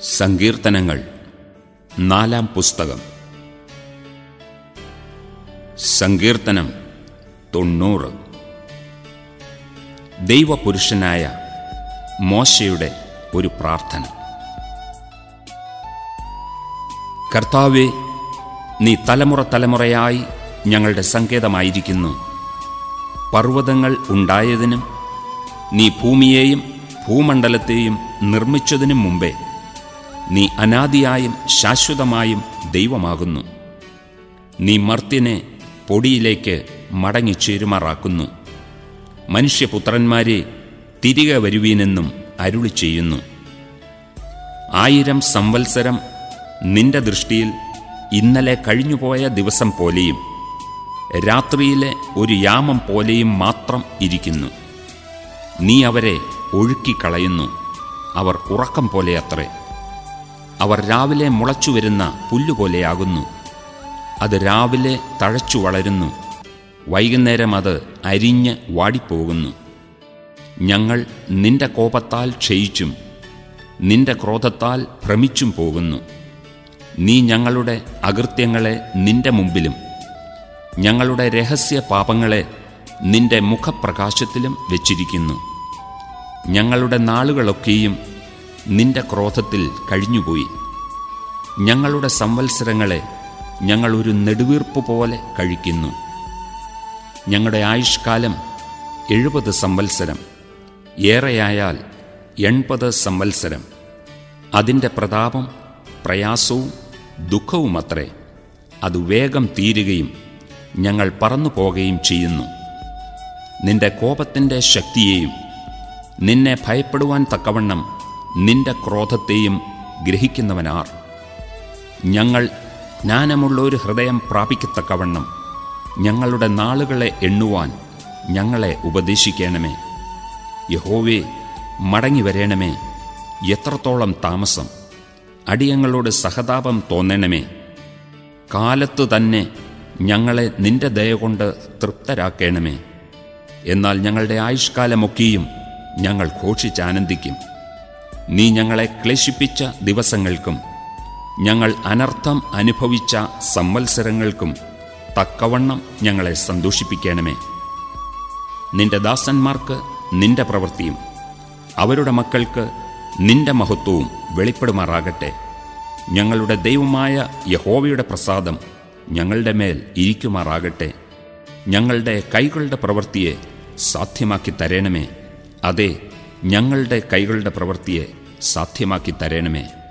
സങ്കീർത്തനങ്ങൾ നാലാം പുസ്തകം സങ്കീർത്തനം തൊണ്ണൂറ് ദൈവപുരുഷനായ മോശയുടെ ഒരു പ്രാർത്ഥന കർത്താവെ നീ തലമുറ തലമുറയായി ഞങ്ങളുടെ സങ്കേതമായിരിക്കുന്നു പർവ്വതങ്ങൾ ഉണ്ടായതിനും നീ ഭൂമിയെയും ഭൂമണ്ഡലത്തെയും നിർമ്മിച്ചതിനും മുമ്പേ നീ അനാദിയായും ശാശ്വതമായും ദൈവമാകുന്നു നീ മർത്യനെ പൊടിയിലേക്ക് മടങ്ങിച്ചേരുമാറാക്കുന്നു മനുഷ്യപുത്രന്മാരെ തിരികെ വരുവീനെന്നും അരുളി ചെയ്യുന്നു ആയിരം സംവത്സരം നിന്റെ ദൃഷ്ടിയിൽ ഇന്നലെ കഴിഞ്ഞുപോയ ദിവസം പോലെയും രാത്രിയിലെ ഒരു യാമം പോലെയും മാത്രം ഇരിക്കുന്നു നീ അവരെ ഒഴുക്കിക്കളയുന്നു അവർ ഉറക്കം പോലെയത്രേ അവർ രാവിലെ മുളച്ചു വരുന്ന പുല്ലുപോലെയാകുന്നു അത് രാവിലെ തഴച്ചു വളരുന്നു വൈകുന്നേരം അത് അരിഞ്ഞ് വാടിപ്പോകുന്നു ഞങ്ങൾ നിന്റെ കോപത്താൽ ക്ഷയിച്ചും നിന്റെ ക്രോധത്താൽ ഭ്രമിച്ചും പോകുന്നു നീ ഞങ്ങളുടെ അകൃത്യങ്ങളെ നിന്റെ മുമ്പിലും ഞങ്ങളുടെ രഹസ്യ പാപങ്ങളെ നിന്റെ മുഖപ്രകാശത്തിലും വെച്ചിരിക്കുന്നു ഞങ്ങളുടെ നാളുകളൊക്കെയും നിന്റെ ക്രോധത്തിൽ കഴിഞ്ഞുപോയി ഞങ്ങളുടെ സംവത്സരങ്ങളെ ഞങ്ങൾ ഒരു നെടുവീർപ്പ് പോലെ കഴിക്കുന്നു ഞങ്ങളുടെ ആയുഷ്കാലം എഴുപത് സംവത്സരം ഏറെയായാൽ എൺപത് സംവത്സരം അതിൻ്റെ പ്രതാപം പ്രയാസവും ദുഃഖവുമത്രേ അത് വേഗം തീരുകയും ഞങ്ങൾ പറന്നു പോകുകയും ചെയ്യുന്നു നിന്റെ കോപത്തിൻ്റെ ശക്തിയെയും നിന്നെ ഭയപ്പെടുവാൻ തക്കവണ്ണം നിന്റെ ക്രോധത്തെയും ഗ്രഹിക്കുന്നവനാർ ഞങ്ങൾ ജ്ഞാനമുള്ള ഒരു ഹൃദയം പ്രാപിക്കത്തക്കവണ്ണം ഞങ്ങളുടെ നാളുകളെ എണ്ണുവാൻ ഞങ്ങളെ ഉപദേശിക്കണമേ യഹോവേ മടങ്ങി വരേണമേ എത്രത്തോളം താമസം അടിയങ്ങളോട് സഹതാപം തോന്നണമേ കാലത്തു തന്നെ ഞങ്ങളെ നിന്റെ ദയ കൊണ്ട് തൃപ്തരാക്കണമേ എന്നാൽ ഞങ്ങളുടെ ആയുഷ്കാലമൊക്കെയും ഞങ്ങൾ ഘോഷിച്ചാനന്ദിക്കും നീ ഞങ്ങളെ ക്ലേശിപ്പിച്ച ദിവസങ്ങൾക്കും ഞങ്ങൾ അനർത്ഥം അനുഭവിച്ച സംവത്സരങ്ങൾക്കും തക്കവണ്ണം ഞങ്ങളെ സന്തോഷിപ്പിക്കണമേ നിന്റെ ദാസന്മാർക്ക് നിന്റെ പ്രവൃത്തിയും അവരുടെ മക്കൾക്ക് നിന്റെ മഹത്വവും വെളിപ്പെടുമാറാകട്ടെ ഞങ്ങളുടെ ദൈവമായ യഹോവയുടെ പ്രസാദം ഞങ്ങളുടെ മേൽ ഇരിക്കുമാറാകട്ടെ ഞങ്ങളുടെ കൈകളുടെ പ്രവൃത്തിയെ സാധ്യമാക്കി തരണമേ അതെ ഞങ്ങളുടെ കൈകളുടെ പ്രവൃത്തിയെ സാധ്യമാക്കി തരണമേ